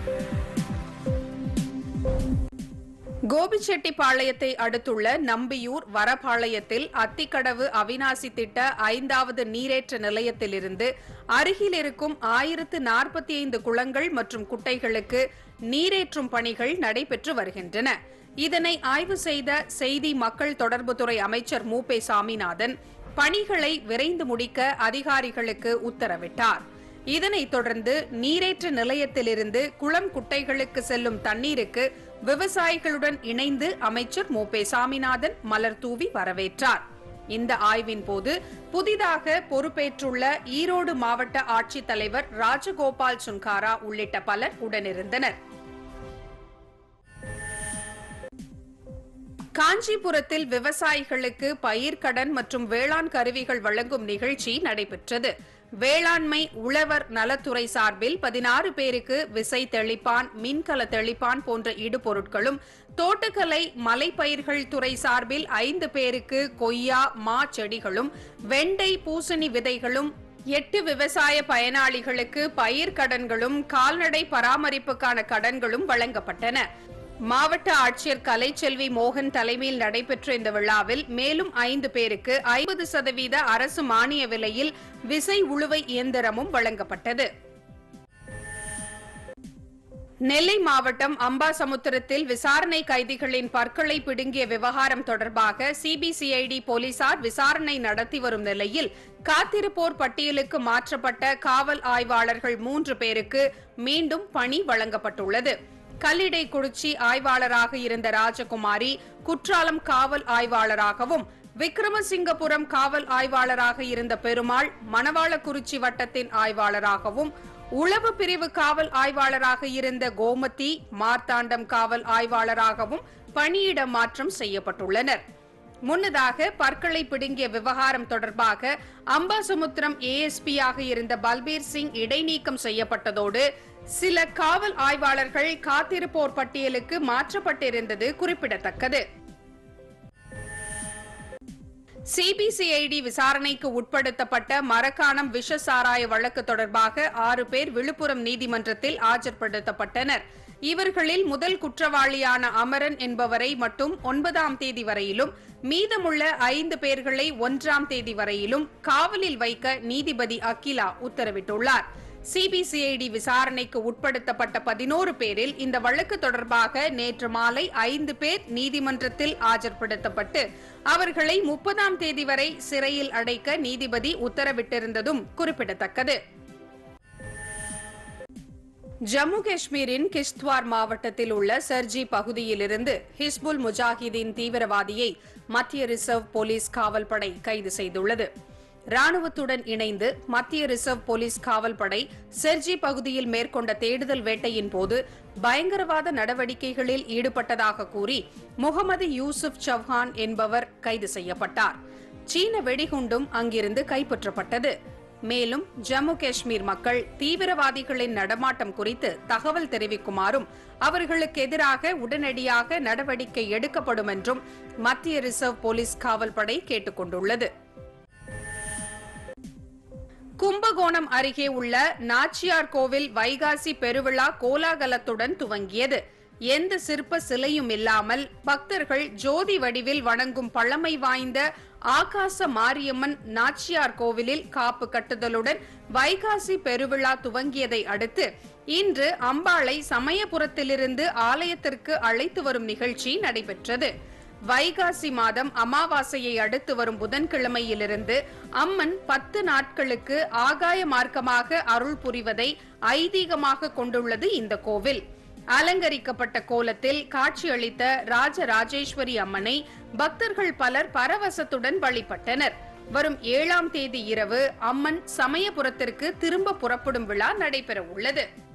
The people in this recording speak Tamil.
கோபிச்செட்டிப்பாளையத்தை அடுத்துள்ள நம்பியூர் வரபாளையத்தில் அத்திக்கடவு அவினாசி திட்ட ஐந்தாவது நீரேற்ற நிலையத்திலிருந்து அருகில் இருக்கும் ஆயிரத்து நாற்பத்தி ஐந்து குளங்கள் மற்றும் குட்டைகளுக்கு நீரேற்றும் பணிகள் நடைபெற்று வருகின்றன இதனை ஆய்வு செய்த செய்தி மக்கள் தொடர்புத்துறை அமைச்சர் மு பே சாமிநாதன் பணிகளை விரைந்து முடிக்க அதிகாரிகளுக்கு உத்தரவிட்டார் இதனைத் தொடர்ந்து நீரேற்ற நிலையத்திலிருந்து குளம் குட்டைகளுக்கு செல்லும் தண்ணீருக்கு விவசாயிகளுடன் இணைந்து அமைச்சர் மு பே சாமிநாதன் மலர் தூவி வரவேற்றார் இந்த ஆய்வின் போது புதிதாக பொறுப்பேற்றுள்ள ஈரோடு மாவட்ட ஆட்சித்தலைவர் ராஜகோபால் சுன்காரா உள்ளிட்ட பலர் உடனிருந்தனர் காஞ்சிபுரத்தில் விவசாயிகளுக்கு பயிர்க்கடன் மற்றும் வேளாண் கருவிகள் வழங்கும் நிகழ்ச்சி நடைபெற்றது வேளாண்மை உழவர் நலத்துறை சார்பில் பதினாறு பேருக்கு விசை தெளிப்பான் மின்கல தெளிப்பான் போன்ற இடுபொருட்களும் தோட்டக்கலை மலைப்பயிர்கள் துறை சார்பில் ஐந்து பேருக்கு கொய்யா மா செடிகளும் வெண்டை பூசணி விதைகளும் எட்டு விவசாய பயனாளிகளுக்கு பயிர் கடன்களும் கால்நடை பராமரிப்புக்கான கடன்களும் வழங்கப்பட்டன மாவட்ட ஆட்சியர் கலைச்செல்வி மோகன் தலைமையில் நடைபெற்ற இந்த விழாவில் மேலும் ஐந்து பேருக்கு ஐம்பது சதவீத அரசு மானிய விலையில் விசை உழுவை இயந்திரமும் வழங்கப்பட்டது நெல்லை மாவட்டம் அம்பாசமுத்திரத்தில் விசாரணை கைதிகளின் பற்களை பிடுங்கிய விவகாரம் தொடர்பாக சிபிசிஐடி போலீசார் விசாரணை நடத்தி வரும் நிலையில் காத்திருப்போர் பட்டியலுக்கு மாற்றப்பட்ட காவல் ஆய்வாளர்கள் மூன்று பேருக்கு மீண்டும் பணி வழங்கப்பட்டுள்ளது கல்லிடைக்குறிச்சி ஆய்வாளராக இருந்த ராஜகுமாரி குற்றாலம் காவல் ஆய்வாளராகவும் விக்ரமசிங்கபுரம் காவல் ஆய்வாளராக இருந்த பெருமாள் மணவாளக்குறிச்சி வட்டத்தின் ஆய்வாளராகவும் உளவு பிரிவு காவல் ஆய்வாளராக இருந்த கோமதி மார்த்தாண்டம் காவல் ஆய்வாளராகவும் பணியிட மாற்றம் செய்யப்பட்டுள்ளனர் முன்னதாக பற்களை பிடுங்கிய விவகாரம் தொடர்பாக அம்பாசமுத்திரம் ஏஎஸ்பியாக இருந்த பல்பீர் சிங் இடைநீக்கம் செய்யப்பட்டதோடு சில காவல் ஆய்வாளர்கள் காத்திருப்போர் பட்டியலுக்கு மாற்றப்பட்டிருந்தது குறிப்பிடத்தக்கது சிபிசிஐடி விசாரணைக்கு உட்படுத்தப்பட்ட மரக்காணம் விஷ சாராய வழக்கு தொடர்பாக ஆறு பேர் விழுப்புரம் நீதிமன்றத்தில் ஆஜர்படுத்தப்பட்டனர் இவர்களில் முதல் குற்றவாளியான அமரன் என்பவரை மட்டும் ஒன்பதாம் தேதி வரையிலும் மீதமுள்ள ஐந்து பேர்களை ஒன்றாம் தேதி வரையிலும் காவலில் வைக்க நீதிபதி அகிலா உத்தரவிட்டுள்ளார் சிபிசிஐடி விசாரணைக்கு உட்படுத்தப்பட்ட பதினோரு பேரில் இந்த வழக்கு தொடர்பாக நேற்று மாலை ஐந்து பேர் நீதிமன்றத்தில் ஆஜர்படுத்தப்பட்டு அவர்களை முப்பதாம் தேதி வரை சிறையில் அடைக்க நீதிபதி உத்தரவிட்டிருந்ததும் குறிப்பிடத்தக்கது ஜம்மு காஷ்மீரின் கிஷ்த்வார் மாவட்டத்தில் உள்ள சர்ஜி பகுதியிலிருந்து ஹிஸ்புல் முஜாஹிதீன் தீவிரவாதியை மத்திய ரிசர்வ் போலீஸ் காவல் படை கைது செய்துள்ளது ராணுவத்துடன் இணைந்து மத்திய ரிசர்வ் போலீஸ் காவல் படை செர்ஜி பகுதியில் மேற்கொண்ட தேடுதல் வேட்டையின் போது பயங்கரவாத நடவடிக்கைகளில் ஈடுபட்டதாக கூறி முகமது யூசுப் சவ்ஹான் என்பவர் கைது செய்யப்பட்டார் சீன வெடிகுண்டும் அங்கிருந்து கைப்பற்றப்பட்டது மேலும் ஜம்மு காஷ்மீர் மக்கள் தீவிரவாதிகளின் நடமாட்டம் குறித்து தகவல் தெரிவிக்குமாறும் அவர்களுக்கு எதிராக உடனடியாக நடவடிக்கை எடுக்கப்படும் என்றும் மத்திய ரிசர்வ் போலீஸ் காவல் படை கேட்டுக் கொண்டுள்ளது கும்பகோணம் அருகே உள்ள நாச்சியார் கோவில் வைகாசி பெருவிழா கோலாகலத்துடன் துவங்கியது எந்த சிற்ப சிலையும் இல்லாமல் பக்தர்கள் ஜோதி வடிவில் வணங்கும் பழமை வாய்ந்த ஆகாச மாரியம்மன் நாச்சியார் கோவிலில் காப்பு கட்டுதலுடன் வைகாசி பெருவிழா துவங்கியதை அடுத்து இன்று அம்பாளை சமயபுரத்திலிருந்து ஆலயத்திற்கு அழைத்து வரும் நிகழ்ச்சி நடைபெற்றது வைகாசி மாதம் அமாவாசையை அடுத்து வரும் புதன்கிழமையிலிருந்து அம்மன் பத்து நாட்களுக்கு ஆகாய மார்க்கமாக அருள் புரிவதை ஐதீகமாக கொண்டுள்ளது இந்த கோவில் அலங்கரிக்கப்பட்ட கோலத்தில் காட்சியளித்த ராஜராஜேஸ்வரி அம்மனை பக்தர்கள் பலர் பரவசத்துடன் வழிபட்டனர் வரும் ஏழாம் தேதி இரவு அம்மன் சமயபுரத்திற்கு திரும்ப புறப்படும் விழா நடைபெற உள்ளது